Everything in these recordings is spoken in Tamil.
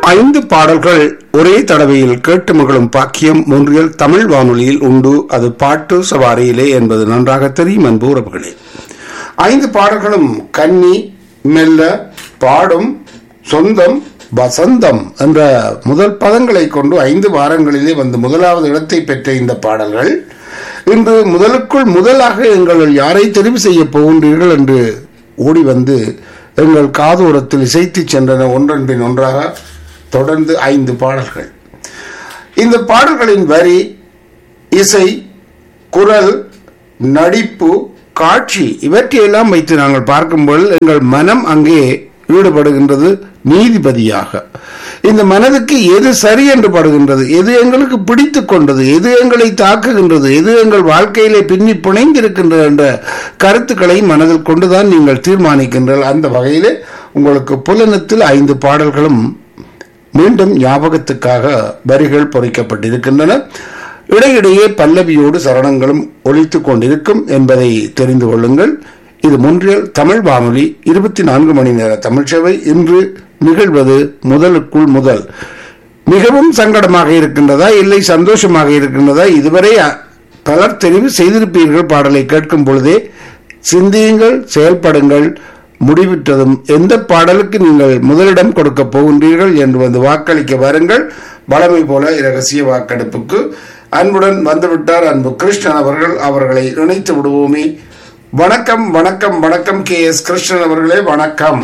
ஐந்து பாடல்கள் ஒரே தடவையில் கேட்டு மகளும் பாக்கியம் ஒன்றியல் தமிழ் வானொலியில் உண்டு அது பாட்டு சவாரியிலே என்பது நன்றாக தெரியும் அன்பு உறவுகளே ஐந்து பாடல்களும் கன்னி மெல்ல பாடும் சொந்தம் வசந்தம் என்ற முதல் பதங்களை கொண்டு ஐந்து வாரங்களிலே வந்து முதலாவது இடத்தை பெற்ற இந்த பாடல்கள் இன்று முதலுக்குள் முதலாக எங்கள் யாரை தெரிவு செய்ய போகின்றீர்கள் என்று ஓடி வந்து எங்கள் காதோரத்தில் இசைத்து சென்றன ஒன்றன் பின் ஒன்றாக தொடர்ந்து ஐந்து பாடல்கள் இந்த பாடல்களின் வரி இசை குரல் நடிப்பு காட்சி இவற்றையெல்லாம் வைத்து நாங்கள் பார்க்கும்போது எங்கள் மனம் அங்கே ஈடுபடுகின்றது நீதிபதியாக இந்த மனதுக்கு எது சரி என்று படுகின்றது எது எங்களுக்கு பிடித்து கொண்டது எது எங்களை தாக்குகின்றது எது எங்கள் வாழ்க்கையிலே பின்னி புனைந்திருக்கின்றது என்ற கருத்துக்களை மனதில் கொண்டுதான் நீங்கள் தீர்மானிக்கின்றீர்கள் அந்த வகையிலே உங்களுக்கு புலனத்தில் ஐந்து பாடல்களும் மீண்டும் ஞாபகத்துக்காக வரிகள் பொறிக்கப்பட்டிருக்கின்றன இடையிடையே பல்லவியோடு சரணங்களும் ஒழித்துக் கொண்டிருக்கும் என்பதை தெரிந்து கொள்ளுங்கள் இது முன்றியல் தமிழ் வானொலி இருபத்தி நான்கு மணி நேர தமிழ்ச்சேவை இன்று நிகழ்வது முதலுக்குள் முதல் மிகவும் சங்கடமாக இருக்கின்றதா இல்லை சந்தோஷமாக இருக்கின்றதா இதுவரை அ- பலர் தெரிவு செய்திருப்பீர்கள் பாடலை கேட்கும் பொழுதே சிந்தியுங்கள் செயல்படுங்கள் முடிவிட்டதும் எந்த பாடலுக்கு நீங்கள் முதலிடம் கொடுக்க போகின்றீர்கள் என்று வந்து வாக்களிக்க வாருங்கள் வளமை போல இரகசிய வாக்கெடுப்புக்கு அன்புடன் வந்துவிட்டார் அன்பு கிருஷ்ணன் அவர்கள் அவர்களை இணைத்து விடுவோமே வணக்கம் வணக்கம் வணக்கம் கே எஸ் கிருஷ்ணன் அவர்களே வணக்கம்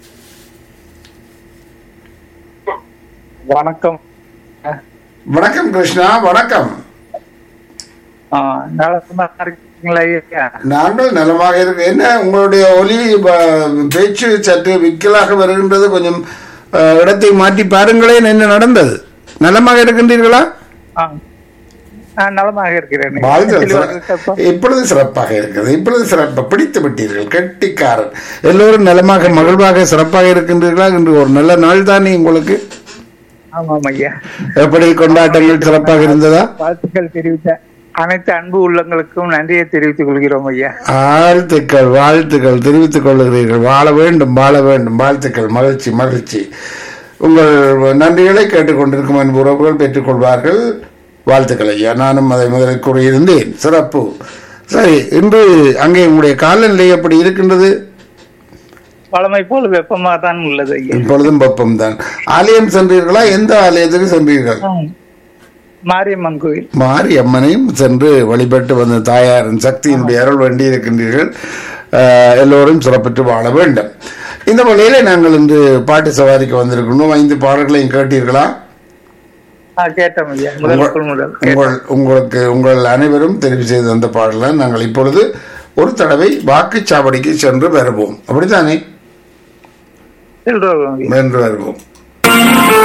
வணக்கம் வணக்கம் கிருஷ்ணா வணக்கம் ஆ, நலமா இருக்கீங்களா ஐயா நாங்கள் நலமாக இருக்கு என்ன உங்களுடைய ஒலி ப- பேச்சு சற்று விக்கலாக வருகின்றது கொஞ்சம் அஹ், இடத்தை மாற்றி பாருங்களேன் என்ன நடந்தது நலமாக இருக்கின்றீர்களா ஆ. நான் நலமாக இருக்கிறேன் வாழ்த்துக்கள் தெளிவாக சிற- இருக்கப்பா? இப்பொழுது சிறப்பாக இருக்கிறது இப்பொழுது சிறப்பாக பிடித்து விட்டீர்கள் கெட்டிக்காரன் எல்லோரும் நலமாக மகிழ்வாக சிறப்பாக இருக்கின்றீர்களா என்று ஒரு நல்ல நாள் தானே உங்களுக்கு ஆமாம் ஐயா எப்படி கொண்டாட்டங்கள் சிறப்பாக இருந்ததா வாழ்த்துக்கள் தெரிவித்த அனைத்து அன்பு உள்ளங்களுக்கும் நன்றியை தெரிவித்துக் கொள்கிறோம் ஐயா வாழ்த்துக்கள் வாழ்த்துக்கள் தெரிவித்துக் கொள்கிறீர்கள் வாழ வேண்டும் வாழ வேண்டும் வாழ்த்துக்கள் மகிழ்ச்சி மகிழ்ச்சி உங்கள் நன்றிகளை கேட்டுக்கொண்டிருக்கும் அன்பு உறவுகள் பெற்றுக்கொள்வார்கள் வாழ்த்துக்கள் ஐயா நானும் அதை முதலில் கூறியிருந்தேன் சிறப்பு சரி இன்று அங்கே உங்களுடைய காலநிலை எப்படி இருக்கின்றது பழமை போல் வெப்பமாக தான் உள்ளது ஐயா இப்பொழுதும் வெப்பம்தான் ஆலயம் சென்றீர்களா எந்த ஆலயத்துக்கு சென்றீர்கள் ஆம். மாரியம்மன் கோயில் மாரி அம்மனையும் சென்று வழிபட்டு வந்த தாயாரின் சக்தியினுடைய அருள் வேண்டி இருக்கின்றீர்கள் அஹ், எல்லோரும் சிறப்பற்று வாழ வேண்டும் இந்த வழியில நாங்கள் இன்று பாட்டு சவாரிக்கு வந்திருக்கணும் ஐந்து பாடல்களையும் கேட்டீர்களா ஆ, கேட்டோம் ஐயா முதலுக்குள் முதல் கேட்டோம். உங்கள் உங்களுக்கு உங்கள் அனைவரும் தெரிவு செய்த அந்த பாடலை நாங்கள் இப்பொழுது ஒரு தடவை வாக்குச்சாவடிக்கு சென்று வருவோம் அப்படித்தானே செல்றோம் ஐயா. வென்று வருவோம்